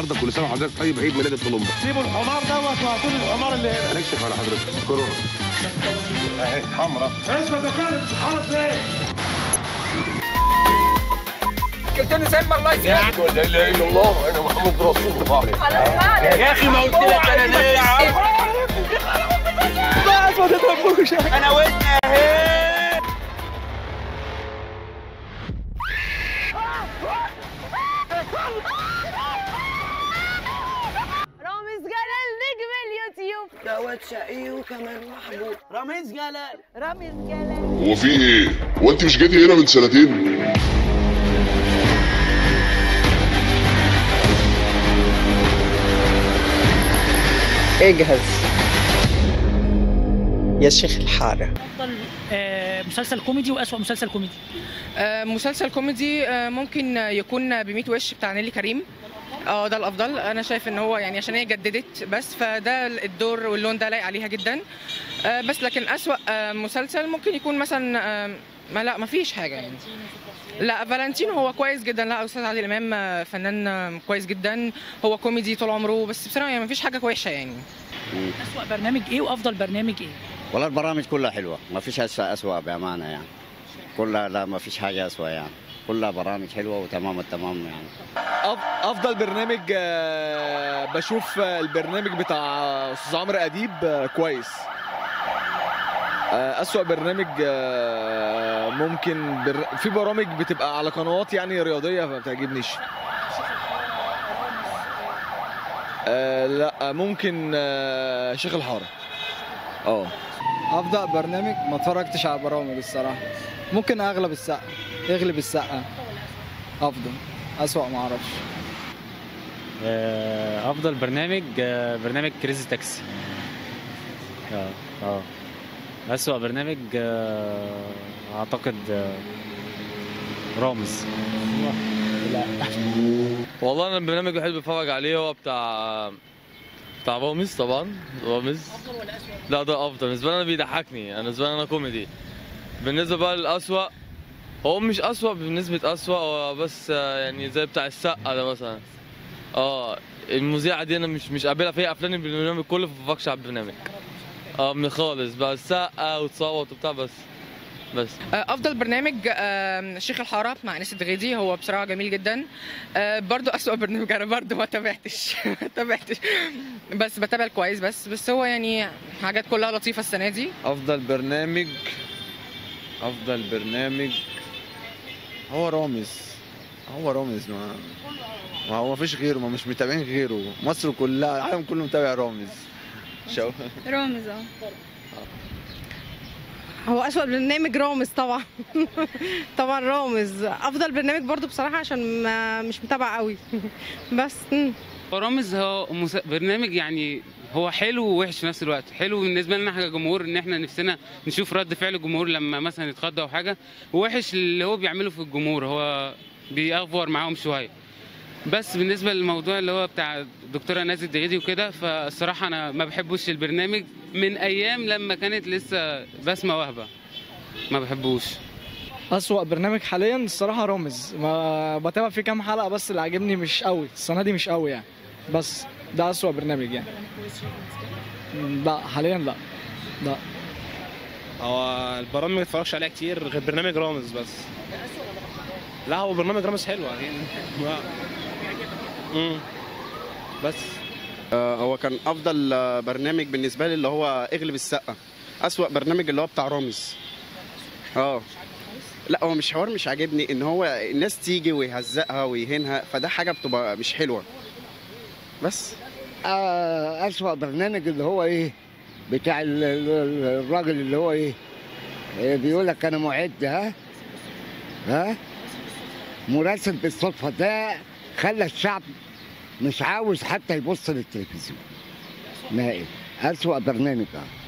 النهارده كل سنه وحضرتك طيب عيد ميلاد الطلمبه سيبوا الحمار دوت وهاتوا لي الحمار اللي هنا هنكشف على حضرتك كورونا اهي حمراء اسمع ده كان حرس ايه لا اله الا الله انا محمد رسول الله يا اخي ما قلت لك انا ليه ما تضربوش انا ودنا اهي رامز جلال نجم اليوتيوب دوت شقي وكمان محبوب رامز جلال رامز جلال هو في ايه؟ هو انت مش جيتي هنا من سنتين؟ اجهز يا شيخ الحارة افضل آه، مسلسل كوميدي واسوأ مسلسل كوميدي آه، مسلسل كوميدي آه، ممكن يكون ب وش بتاع نيلي كريم اه ده الافضل انا شايف ان هو يعني عشان هي جددت بس فده الدور واللون ده لايق عليها جدا آه، بس لكن اسوا آه، مسلسل ممكن يكون مثلا آه، ما لا ما فيش حاجه يعني لا فالنتينو هو كويس جدا لا استاذ عادل امام آه، فنان آه، كويس جدا هو كوميدي طول عمره بس بصراحه يعني ما فيش حاجه وحشه يعني اسوأ برنامج ايه وافضل برنامج ايه والله البرامج كلها حلوة ما فيش أسوأ أسوأ بأمانة يعني كلها لا ما فيش حاجة أسوأ يعني كلها برامج حلوة وتمام التمام يعني أف- افضل برنامج آه، بشوف آه، البرنامج بتاع استاذ عمرو اديب آه، كويس آه، اسوأ برنامج آه، ممكن بر... في برامج بتبقى على قنوات يعني رياضيه فما بتعجبنيش آه، لا ممكن آه، شيخ الحاره اه افضل برنامج ما اتفرجتش على برامج الصراحه ممكن اغلب السقا يغلب السقا افضل اسوأ ما اعرفش افضل برنامج آه، برنامج كريزي تاكسي اه اه اسوأ برنامج آه، اعتقد آه، رامز والله انا البرنامج الوحيد اللي بتفرج عليه هو بتاع بتاع رامز طبعا رامز لا ده افضل بالنسبه لي انا بيضحكني انا بالنسبه لي انا كوميدي بالنسبه بقى للاسوأ هو مش اسوأ بنسبه اسوأ هو بس آه، يعني زي بتاع السقا ده مثلا اه المذيعه دي انا مش مش قابلها في افلام البرنامج كله ما بفكرش على البرنامج اه من خالص بقى السقا وتصوت وبتاع بس بس آه، افضل برنامج آه، شيخ الحاره مع انس الدغيدي هو بصراحه جميل جدا آه، برضو اسوأ برنامج انا برضو ما تابعتش ما تابعتش بس بتابع كويس بس بس هو يعني حاجات كلها لطيفه السنه دي افضل برنامج افضل برنامج هو رامز هو رامز ما ما هو ما فيش غيره ما مش متابعين غيره مصر كلها العالم كله متابع رامز شو رامز اه هو أسوأ برنامج رامز طبعا طبعا رامز أفضل برنامج برضو بصراحة عشان ما مش متابعة قوي بس مم. رامز هو مس- برنامج يعني هو حلو ووحش في نفس الوقت حلو بالنسبه لنا احنا كجمهور ان احنا نفسنا نشوف رد فعل الجمهور لما مثلا يتخضى او حاجه ووحش اللي هو بيعمله في الجمهور هو بيأفور معاهم شويه بس بالنسبه للموضوع اللي هو بتاع الدكتوره نازل الدغيدي وكده فالصراحه انا ما بحبوش البرنامج من ايام لما كانت لسه بسمه وهبه ما بحبوش اسوأ برنامج حاليا الصراحه رامز ما بتابع فيه كام حلقه بس اللي عاجبني مش قوي السنه دي مش قوي يعني بس ده اسوأ برنامج يعني لا حاليا لا لا هو البرامج ما اتفرجش عليها كتير غير برنامج رامز بس لا هو برنامج رامز حلو يعني امم بس هو كان أفضل آه، برنامج بالنسبة لي اللي هو اغلب السقا أسوأ برنامج اللي هو بتاع رامز اه لا هو مش حوار مش عاجبني ان هو الناس تيجي ويهزقها ويهينها فده حاجه بتبقى مش حلوه بس آه، أسوأ برنامج اللي هو إيه بتاع ال- ال- الراجل اللي هو إيه إيه، بيقول لك أنا معد ها ها مراسل بالصدفة ده خلى الشعب مش عاوز حتى يبص للتلفزيون نهائي أسوأ برنامج آه.